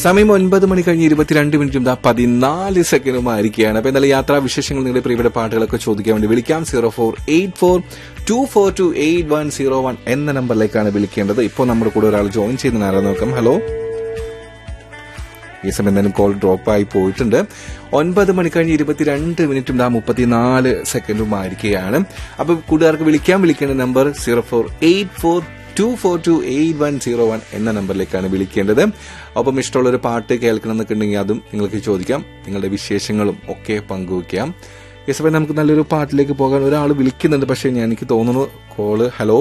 സമയം ഒൻപത് മണി കഴിഞ്ഞ് ഇരുപത്തിരണ്ട് മിനിറ്റും ദാ പതിനാല് സെക്കൻഡുമായിരിക്കുകയാണ് അപ്പൊ എന്തായാലും യാത്രാ വിശേഷങ്ങൾ നിങ്ങളുടെ പ്രിയപ്പെട്ട പാട്ടുകളൊക്കെ ചോദിക്കാൻ വേണ്ടി വിളിക്കാം zero four eight four two four two eight one zero one എന്ന നമ്പറിലേക്കാണ് വിളിക്കേണ്ടത് ഇപ്പോൾ നമ്മുടെ കൂടെ ഒരാൾ ജോയിൻ ചെയ്യുന്ന ആരാ നോക്കാം ഹലോ ഈ സമയം എന്തായാലും കോൾ ഡ്രോപ്പ് ആയി പോയിട്ടുണ്ട് ഒൻപത് മണി കഴിഞ്ഞ് ഇരുപത്തിരണ്ട് മിനിറ്റും ദാ മുപ്പത്തിനാല് സെക്കൻഡും ആയിരിക്കുകയാണ് അപ്പൊ കൂട്ടുകാർക്ക് വിളിക്കാൻ വിളിക്കേണ്ട number zero four eight four two four two eight one zero one എന്ന നമ്പറിലേക്കാണ് വിളിക്കേണ്ടത് ഒപ്പം ഇഷ്ടമുള്ള ഒരു പാട്ട് കേൾക്കണം എന്നൊക്കെ ഉണ്ടെങ്കിൽ അതും നിങ്ങൾക്ക് ചോദിക്കാം നിങ്ങളുടെ വിശേഷങ്ങളും ഒക്കെ പങ്കുവയ്ക്കാം ഈ സമയം നമുക്ക് നല്ലൊരു പാട്ടിലേക്ക് പോകാൻ ഒരാൾ വിളിക്കുന്നുണ്ട് പക്ഷേ ഞാൻ എനിക്ക് തോന്നുന്നു കോള് ഹലോ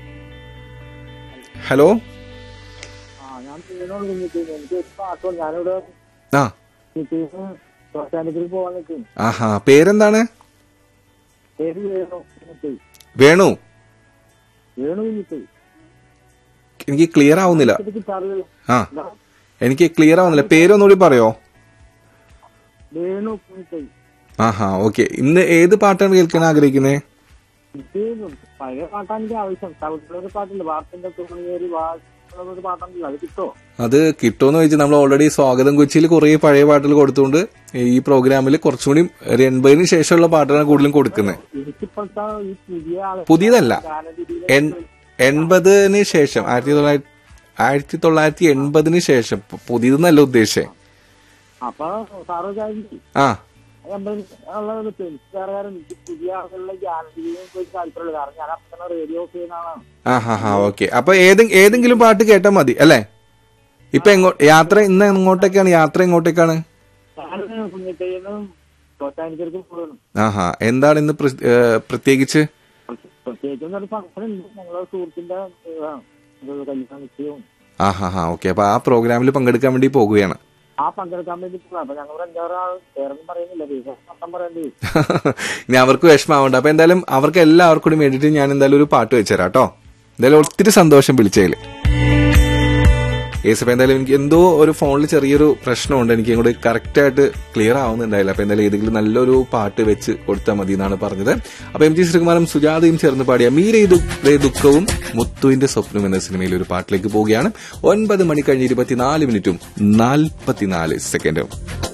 ഹലോ ആ ഞാൻ വീണോളൂ കുഞ്ഞിട്ട് എനിക്ക് ഒരു പാട്ടോ ഞാനിവിടെ ആ മീറ്റിംഗ് ശ്മശാനത്തിൽ പോവാൻ നിൽക്കും ആഹാ പേരെന്താണ് പേര് വേണു കുഞ്ഞിട്ട് വേണു വേണു കുഞ്ഞിട്ട് എനിക്ക് ക്ലിയർ ആവുന്നില്ല ഇത് ഗിറ്റാറിൽ ആ എനിക്ക് ക്ലിയർ ആവുന്നില്ല പേരൊന്നുകൂടി പറയോ വേണു കുഞ്ഞിട്ട് ആഹാ ഓക്കെ ഇന്ന് ഏത് പാട്ടാണ് കേൾക്കാൻ ആഗ്രഹിക്കുന്നത് ഇത് പഴയ പാട്ടാണ് എനിക്ക് ആവശ്യം തവിട്ടിലൊരു പാട്ടുണ്ട് വാർത്തന്റെ തുണിയേറി വാർത്തകളൊരു പാട്ടുണ്ടല്ലോ അത് കിട്ടോ അത് കിട്ടുമെന്ന് ചോദിച്ചാൽ നമ്മൾ ഓൾറെഡി സ്വാഗതം കൊച്ചിയിൽ കുറേ പഴയ പാട്ടുകൾ കൊടുത്തുകൊണ്ട് ഈ പ്രോഗ്രാമിൽ കുറച്ചുകൂടി ഒരു എൺപതിന് ശേഷമുള്ള പാട്ടാണ് കൂടുതലും കൊടുക്കുന്നത് എനിക്കിപ്പോഴത്തെ ഈ പുതിയ ആള് പുതിയതല്ല ഗാനരീതിയിലെ എൺ- എൺപതിന് ശേഷം ആയിരത്തി തൊള്ളായിരത്തി ആയിരത്തി തൊള്ളായിരത്തി എൺപതിന് ശേഷം പു- പുതിയതെന്നല്ല ഉദ്ദേശിച്ചേ അപ്പൊ സാറ് വിചാരിച്ചു ആ ഉള്ളത് വേറെ പുതിയ ആളുകളുടെ ഗാനരീതിയും പോയി താല്പര്യമുള്ളൂ കാരണം ഞാൻ അപ്പൊ തന്നെ റേഡിയോ ചെയ്യുന്ന ആളാണ് ആ ഹാ ഹാ ഓക്കെ അപ്പൊ ഏതെ ഏതെങ്കിലും പാട്ട് കേട്ടാൽ മതി അല്ലേ ഇപ്പൊ എങ്ങോ യാത്ര ഇന്ന് എങ്ങോട്ടേക്കാണ് യാത്ര എങ്ങോട്ടേക്കാണ് ഞാൻ കുഞ്ഞിട്ടേന്നും തോറ്റാനിക്കർക്ക് പോകണം ആഹാ എന്താണ് ഇന്ന് പ്ര- ഏ, പ്രത്യേകിച്ച് പ്രത്യേകിച്ചും ഒരു ഫംഗ്ഷൻ ഉണ്ട് ഞങ്ങളെ സുഹൃത്തിന്റെ ആ, ഒരു കല്യാണ നിശ്ചയവും ആ ഹാ ഹാ ഓക്കെ അപ്പൊ ആ പ്രോഗ്രാമിൽ പങ്കെടുക്കാൻ വേണ്ടി പോകുകയാണ് ആ പങ്കെടുക്കാൻ വേണ്ടി പോകാം അപ്പൊ ഞങ്ങൾ അഞ്ചാറാൾ വേറൊന്നും പറയുന്നില്ല വിശേഷം മൊത്തം പറയേണ്ടി വരും ഇനി അവർക്ക് വിഷമാവണ്ട അപ്പൊ എന്തായാലും അവർക്ക് എല്ലാവർക്കും കൂടി വേണ്ടിയിട്ട് ഞാൻ എന്തായാലും ഒരു പാട്ട് വെച്ചുതരാം കേട്ടോ എന്തായാലും ഒത്തിരി സന്തോഷം വിളിച്ചതില് ഏസപ്പ എന്തായാലും എനിക്ക് എന്തോ ഒരു ഫോണിൽ ചെറിയൊരു പ്രശ്നമുണ്ട് എനിക്ക് ഇങ്ങോട്ട് കറക്റ്റ് ആയിട്ട് ക്ലിയർ ആവുന്നുണ്ടായില്ല അപ്പൊ എന്തായാലും ഏതെങ്കിലും നല്ലൊരു പാട്ട് വെച്ച് കൊടുത്താൽ മതി എന്നാണ് പറഞ്ഞത് അപ്പൊ എം ജി ശ്രീകുമാറും സുജാതയും ചേർന്ന് പാടിയ മീരേ ദുഃഖേ ദുഃഖവും മുത്തുവിന്റെ സ്വപ്നം എന്ന സിനിമയിൽ ഒരു പാട്ടിലേക്ക് പോവുകയാണ് ഒൻപത് മണി കഴിഞ്ഞ് ഇരുപത്തിനാല് മിനിറ്റും നാൽപ്പത്തിനാല് സെക്കൻഡും